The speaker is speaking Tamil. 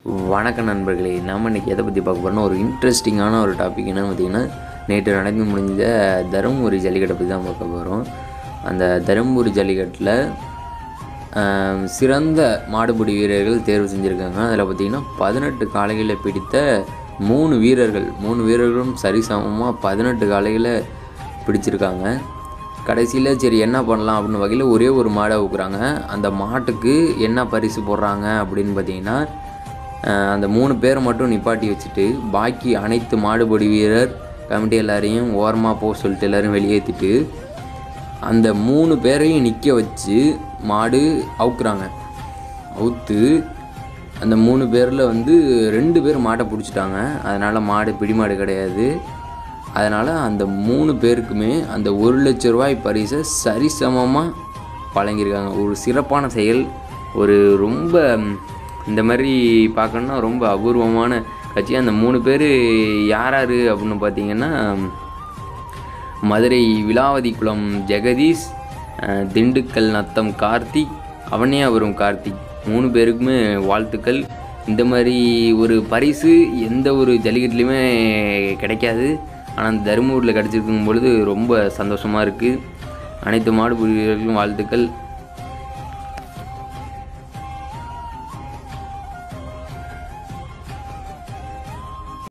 வணக்கம் நண்பர்களே நம்ம இன்றைக்கி எதை பற்றி பார்க்க போகிறோம்னா ஒரு இன்ட்ரெஸ்டிங்கான ஒரு டாபிக் என்னன்னு பார்த்தீங்கன்னா நேற்று நடந்து முடிஞ்ச தருமபுரி ஜல்லிக்கட்டை பற்றி தான் பார்க்க போகிறோம் அந்த தருமபுரி ஜல்லிக்கட்டில் ஆம், சிறந்த மாடுபிடி வீரர்கள் தேர்வு செஞ்சுருக்காங்க அதில் பார்த்திங்கன்னா பதினெட்டு காளைகளை பிடித்த மூணு வீரர்கள் மூணு வீரர்களும் சரிசமமாக பதினெட்டு காளைகளை பிடிச்சிருக்காங்க கடைசியில் சரி என்ன பண்ணலாம் அப்படின்னு வகையில் ஒரே ஒரு மாடை ஊக்குறாங்க அந்த மாட்டுக்கு என்ன பரிசு போடுறாங்க அப்படின்னு பார்த்தீங்கன்னா அஹ், அந்த மூணு பேரை மட்டும் நிப்பாட்டி வச்சுட்டு பாக்கி அனைத்து மாடுபிடி வீரர் கமிட்டி எல்லாரையும் ஓரமாக போக சொல்லிட்டு எல்லாரும் வெளியேற்றிட்டு அந்த மூணு பேரையும் நிற்க வச்சு மாடு அவுக்குறாங்க அவுத்து அந்த மூணு பேரில் வந்து ரெண்டு பேர் மாட்டை பிடிச்சிட்டாங்க அதனால் மாடு பிடி மாடு கிடையாது அதனால் அந்த மூணு பேருக்குமே அந்த ஒரு லட்ச ரூபாய் பரிசை சரிசமமாக வழங்கியிருக்காங்க ஒரு சிறப்பான செயல் ஒரு ரொம்ப ம், இந்த மாதிரி பார்க்கணுன்னா ரொம்ப அபூர்வமான கட்சி அந்த மூணு பேர் யார் யார் அப்படின்னு பார்த்தீங்கன்னா மதுரை விலாவதி குளம் ஜெகதீஷ் அஹ், திண்டுக்கல் நத்தம் கார்த்திக் அவனியாபுரம் கார்த்திக் மூணு பேருக்குமே வாழ்த்துக்கள் இந்த மாதிரி ஒரு பரிசு எந்த ஒரு ஜல்லிக்கட்டுலையுமே கிடைக்காது ஆனால் தருமபுரியில் கிடச்சிருக்கும் பொழுது ரொம்ப சந்தோஷமாக இருக்குது அனைத்து மாடுபிடி வீரர்களுக்கும் வாழ்த்துக்கள்